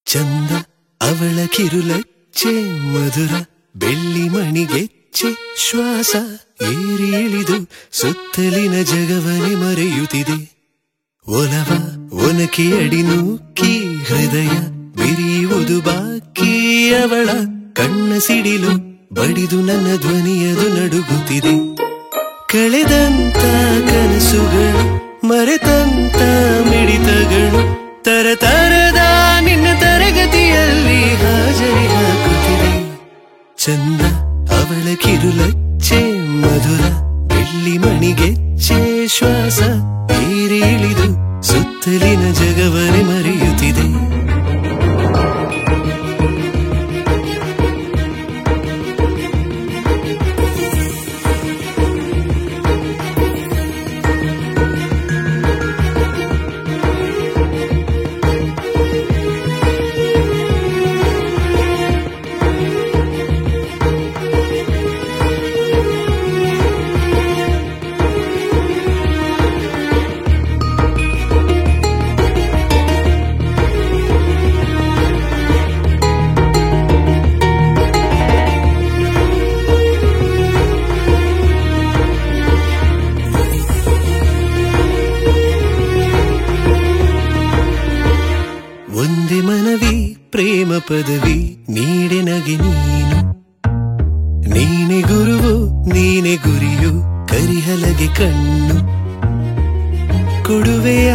ಚಂದ ಅವಳ ಕಿರುಲಚ್ಚೆ ಮಧುರ ಬೆಳ್ಳಿ ಮಣಿಗೆಚ್ಚೆ ಶ್ವಾಸ ಏರಿ ಇಳಿದು ಸುತ್ತಲಿನ ಜಗವನೆ ಮರೆಯುತ್ತಿದೆ ಒಲವ ಒನಕೆ ಅಡಿ ನೂಕಿ ಹೃದಯ ಬಿರಿಯುವುದು ಬಾಕಿ ಅವಳ ಕಣ್ಣ ಸಿಡಿಲು ಬಡಿದು ನನ್ನ ಧ್ವನಿಯದು ನಡುಗುತ್ತಿದೆ ಕಳೆದಂತ ಕನಸುಗಳು ಮರೆತಂತ ಮಿಡಿತಗಳು ತರತರದ ನಿನ್ನ ತರಗತಿಯಲ್ಲಿ ಹಾಜರಿ ಹಾಕುತ್ತಿದೆ ಚಂದ ಅವಳ ಕಿರುಲಚ್ಚೆ ಮಧುರ ಬೆಳ್ಳಿ ಮಣಿಗೆಚ್ಚೆ ಶ್ವಾಸ ಏರಿ ಇಳಿದು ಸುತ್ತಲಿನ ಜಗವನೆ ಮರೆಯುತ್ತಿದೆ ಒಂದೇ ಮನವಿ ಪ್ರೇಮ ಪದವಿ ನೀಡೆ ನಗೆ ನೀನು ನೀನೆ ಗುರುವು ನೀನೆ ಗುರಿಯು ಕರಿಹಲಗೆ ಕಣ್ಣು ಕೊಡುವೆಯ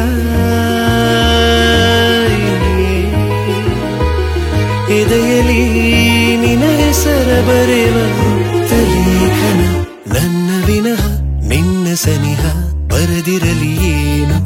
ಎದೆಯಲಿ ನಿನ ಹೆಸರ ಬರೆವ ಲೇಖನ ನನ್ನ ವಿನಃ ನಿನ್ನ ಸನಿಹ ಬರದಿರಲಿ ಏನು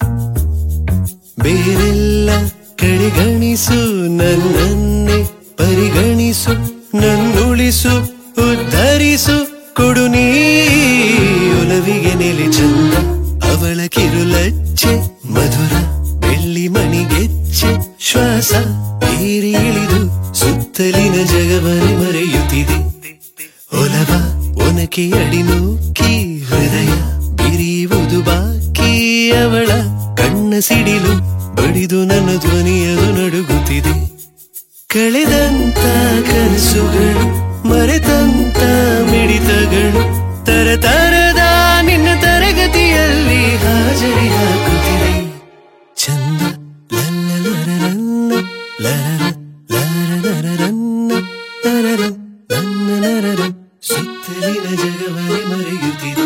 ಬೇರೆಲ್ಲ ಕಡೆಗಣಿಸು ನನ್ನನ್ನೇ ಪರಿಗಣಿಸು ನನ್ನುಳಿಸು ಉದ್ಧರಿಸು ಕೊಡು ನೀ ಒಲವಿಗೆ ನೆಲೆ ಚಂದ ಅವಳ ಕಿರುಲಚ್ಚೆ ಮಧುರ ಬೆಳ್ಳಿ ಮಣಿಗೆಚ್ಚೆ ಶ್ವಾಸ ಏರಿ ಇಳಿದು ಸುತ್ತಲಿನ ಜಗವನೆ ಮರೆಯುತ್ತಿದೆ ಒಲವ ಒನಕೆ ಅಡಿ ನೂಕಿ ಹೃದಯ ಬಿರಿಯುವುದು ಬಾಕಿ ಅವಳ ಕಣ್ಣ ಸಿಡಿಲು ಬಡಿದು ನನ್ನ ಧ್ವನಿಯದು ನಡುಗುತ್ತಿದೆ ಕಳೆದಂತ ಕನಸುಗಳು ಮರೆತಂತ ಮಿಡಿತಗಳು ತರತರದ ನಿನ್ನ ತರಗತಿಯಲ್ಲಿ ಹಾಜರಿ ಹಾಕುತ್ತಿದೆ ಚಂದ ಲಲ್ಲಲರರನ್ನ ಲರರ ಲರರರರನ್ನ ಲರರ ನನ್ನ ನರರ ಸುತ್ತಲಿನ ಜಗವನೆ ಮರೆಯುತ್ತಿದೆ